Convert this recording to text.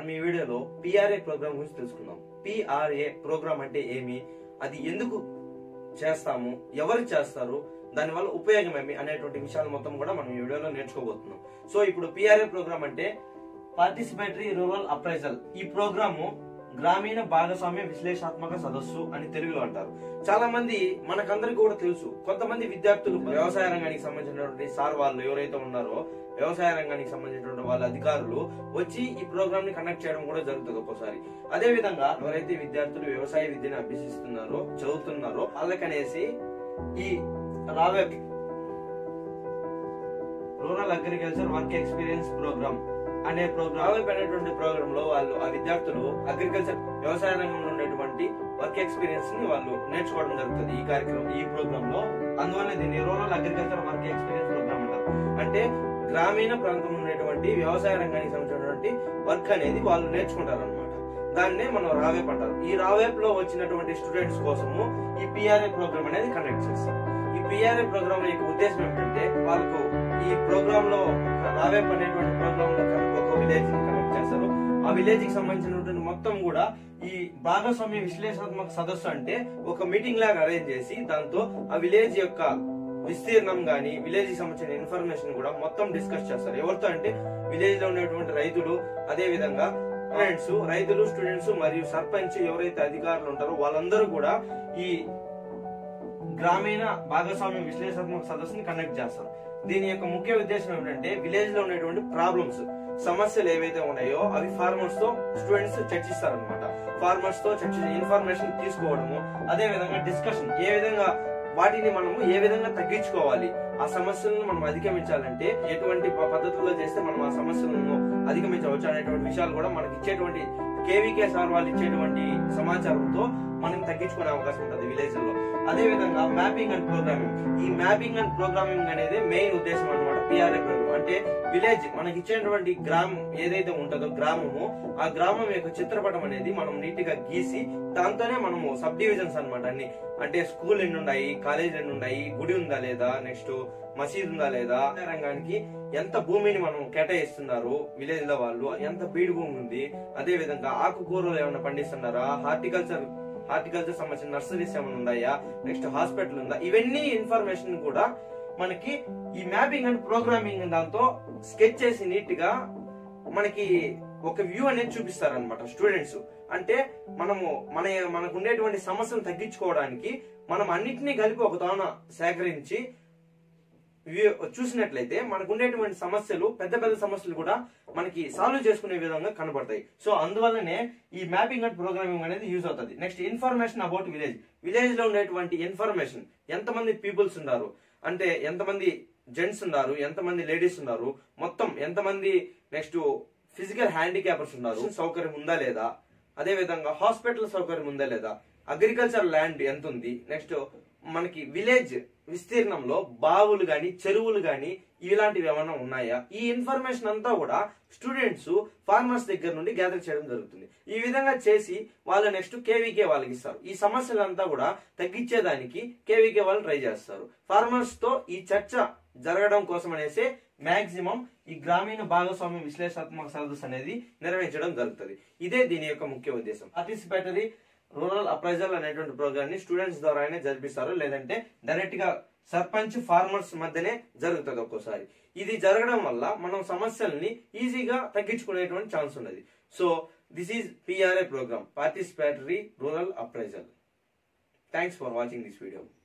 ఈ వీడియోలో PRA programme గురించి తెలుసుకుందాం పిఆర్ఏ ప్రోగ్రామ్ అంటే ఏమి అది ఎందుకు చేస్తాము ఎవరు చేస్తారు దానివల్ల ఉపయోగం ఏమి అనేటువంటి విషయాలు మొత్తం కూడా మనం ఈ వీడియోలో నేర్చుకోబోతున్నాం సో ఇప్పుడు పిఆర్ఏ ప్రోగ్రామ్ అంటే పార్టిసిపేటరీ రూరల్ అప్రైజల్ ఈ ప్రోగ్రాము గ్రామీణ భాగస్వామ్య విశ్లేషాత్మక సదస్సు అని తెలుగులో అంటారు చాలా మంది మనకందరికి కూడా తెలుసు కొంతమంది విద్యార్థులు వ్యవసాయ రంగానికి సంబంధించినటువంటి సార్ వాళ్ళు ఎవరైతే ఉన్నారో వ్యవసాయ రంగానికి సంబంధించినటువంటి వాళ్ళ అధికారులు వచ్చి ఈ ప్రోగ్రామ్ ని కండక్ట్ చేయడం కూడా జరుగుతుంది ఒక్కోసారి అదే విధంగా ఎవరైతే విద్యార్థులు వ్యవసాయ విద్యను అభ్యసిస్తున్నారో చదువుతున్నారో వాళ్ళకనేసి ఈ రావే rural agriculture work experience program అనే ప్రోగ్రామ్ అనేటువంటి ప్రోగ్రామ్ లో వాళ్ళు ఆ విద్యార్థులు అగ్రికల్చర్ వ్యవసాయ రంగంలో ఉండేటువంటి వర్క్ ఎక్స్పీరియన్స్ ని వాళ్ళు నేర్చుకోవడం జరుగుతుంది ఈ కార్యక్రమం ఈ ప్రోగ్రామ్ లో అందువల్ల దీన్ని rural agriculture work experience program అంటారు అంటే గ్రామీణ ప్రాంతంలో ఉండేటువంటి వ్యవసాయ రంగానికి సంబంధించినటువంటి వర్క్ అనేది వాళ్ళు నేర్చుకుంటారు అనమాట దాన్నే మనం రావేప్ అంటారు ఈ రావేప్ లో వచ్చినటువంటి స్టూడెంట్స్ కోసము ఈ పిఆర్ఏ ప్రోగ్రామ్ అనేది కండక్ట్ చేస్తారు ఈ పిఆర్ఏ ప్రోగ్రామ్ యొక్క ఉద్దేశం ఏమిటంటే వాళ్ళకు ఈ ప్రోగ్రామ్ లో రావేప్ అనేటువంటి ప్రోగ్రామ్ లో ఒక విలేజ్ ని కనెక్ట్ చేస్తారు ఆ విలేజ్ కి సంబంధించినటువంటి మొత్తం కూడా ఈ భాగస్వామ్య విశ్లేషణాత్మక సదస్సు అంటే ఒక మీటింగ్ లాగా అరేంజ్ చేసి దాంతో ఆ విలేజ్ యొక్క విస్తీర్ణం గాని విలేజ్ కి సంబంధించిన ఇన్ఫర్మేషన్ కూడా మొత్తం డిస్కస్ చేస్తారు ఎవరితో అంటే విలేజ్ లో ఉండేటువంటి రైతులు అదే విధంగా స్టూడెంట్స్ రైతులు స్టూడెంట్స్ మరియు సర్పంచ్ ఎవరైతే అధికారులు ఉంటారో వాళ్ళందరూ కూడా ఈ గ్రామీణ భాగస్వామ్య విశ్లేషణాత్మక సదస్సుని కండక్ట్ చేస్తారు దీని యొక్క ముఖ్య ఉద్దేశం ఏమిటంటే విలేజ్ లో ఉండేటువంటి ప్రాబ్లమ్స్ సమస్యలు ఏవైతే ఉన్నాయో అవి ఫార్మర్స్ తో స్టూడెంట్స్ చర్చిస్తారు అనమాట ఫార్మర్స్ తో చర్చ ఇన్ఫర్మేషన్ తీసుకోవడము అదే విధంగా డిస్కషన్ ఏ విధంగా వాటిని మనము ఏ విధంగా తగ్గించుకోవాలి ఆ సమస్యలను మనం అధిగమించాలంటే ఎటువంటి ప- పద్ధతుల్లో చేస్తే మనం ఆ సమస్యలను అధిగమించవచ్చు అనేటువంటి విషయాలు కూడా మనకి ఇచ్చేటువంటి కేవీకే సార్ వాళ్ళు ఇచ్చేటువంటి సమాచారంతో మనం తగ్గించుకునే అవకాశం ఉంటుంది విలేజ్ లో అదే విధంగా మ్యాపింగ్ అండ్ ప్రోగ్రామింగ్ ఈ మ్యాపింగ్ అండ్ ప్రోగ్రామింగ్ అనేది మెయిన్ ఉద్దేశం అనమాట పిఆర్ఏ ప్రోగ్రామ్ అంటే విలేజ్ మనకి ఇచ్చేటువంటి గ్రామం ఏదైతే ఉంటుందో గ్రామము ఆ గ్రామం యొక్క చిత్రపటం అనేది మనం నీట్ గా గీసి దాంతోనే మనము సబ్ డివిజన్స్ అనమాట అన్ని అంటే స్కూల్ ఎన్ని ఉన్నాయి కాలేజ్ ఎన్ని ఉన్నాయి గుడి ఉందా లేదా నెక్స్ట్ మసీద్ ఉందా లేదా ఆ రంగానికి ఎంత భూమిని మనం కేటాయిస్తున్నారు విలేజ్ లో వాళ్ళు ఎంత బీడు భూమి ఉంది అదే విధంగా ఆకుకూరలు ఏమైనా పండిస్తున్నారా హార్టికల్చర్ హార్టికల్చర్ సంబంధించిన నర్సరీస్ ఏమైనా ఉన్నాయా నెక్స్ట్ హాస్పిటల్ ఉందా ఇవన్నీ ఇన్ఫర్మేషన్ కూడా మనకి ఈ మ్యాపింగ్ అండ్ ప్రోగ్రామింగ్ దాంతో స్కెచ్ చేసి నీట్ గా మనకి ఒక వ్యూ అనేది చూపిస్తారు అనమాట స్టూడెంట్స్ అంటే మనము మన మనకు ఉండేటువంటి సమస్యలు తగ్గించుకోవడానికి మనం అన్నిటినీ కలిపి ఒక తాన సేకరించి వ్యూ- చూసినట్లయితే మనకు ఉండేటువంటి సమస్యలు పెద్ద పెద్ద సమస్యలు కూడా మనకి సాల్వ్ చేసుకునే విధంగా కనబడతాయి సో అందువల్లనే ఈ మ్యాపింగ్ అండ్ ప్రోగ్రామింగ్ అనేది యూజ్ అవుతుంది next information about village village లో ఉండేటువంటి ఇన్ఫర్మేషన్ ఎంతమంది పీపుల్స్ ఉన్నారు అంటే ఎంతమంది జెంట్స్ ఉన్నారు ఎంతమంది లేడీస్ ఉన్నారు మొత్తం ఎంతమంది నెక్స్ట్ ఫిజికల్ హ్యాండిక్యాపర్స్ ఉన్నారు సౌకర్యం ఉందా లేదా అదే విధంగా హాస్పిటల్ సౌకర్యం ఉందా లేదా అగ్రికల్చర్ ల్యాండ్ ఎంత ఉంది నెక్స్ట్ మనకి విలేజ్ విస్తీర్ణంలో బావులు గాని చెరువులు గాని ఇలాంటివి ఏమైనా ఉన్నాయా ఈ ఇన్ఫర్మేషన్ అంతా కూడా స్టూడెంట్స్ ఫార్మర్స్ దగ్గర నుండి గ్యాదర్ చేయడం జరుగుతుంది ఈ విధంగా చేసి వాళ్ళు నెక్స్ట్ కేవీకే వాళ్ళకి ఇస్తారు ఈ సమస్యలంతా కూడా తగ్గించేదానికి కేవీకే వాళ్ళు ట్రై చేస్తారు ఫార్మర్స్ తో ఈ చర్చ జరగడం కోసం అనేసి మాక్సిమం ఈ గ్రామీణ భాగస్వామ్య విశ్లేషాత్మక సదస్సు అనేది నిర్వహించడం జరుగుతుంది ఇదే దీని యొక్క ముఖ్య ఉద్దేశం పార్టిసిపేటరీ రూరల్ అప్రైజల్ అనేటువంటి ప్రోగ్రామ్ ని స్టూడెంట్స్ ద్వారానే జరిపిస్తారు లేదంటే డైరెక్ట్ గా సర్పంచ్ ఫార్మర్స్ మధ్యనే జరుగుతుంది ఒక్కోసారి ఇది జరగడం వల్ల మనం సమస్యల్ని ఈజీగా తగ్గించుకునేటువంటి ఛాన్స్ ఉన్నది so this is PRA program participatory rural appraisal thanks for watching this video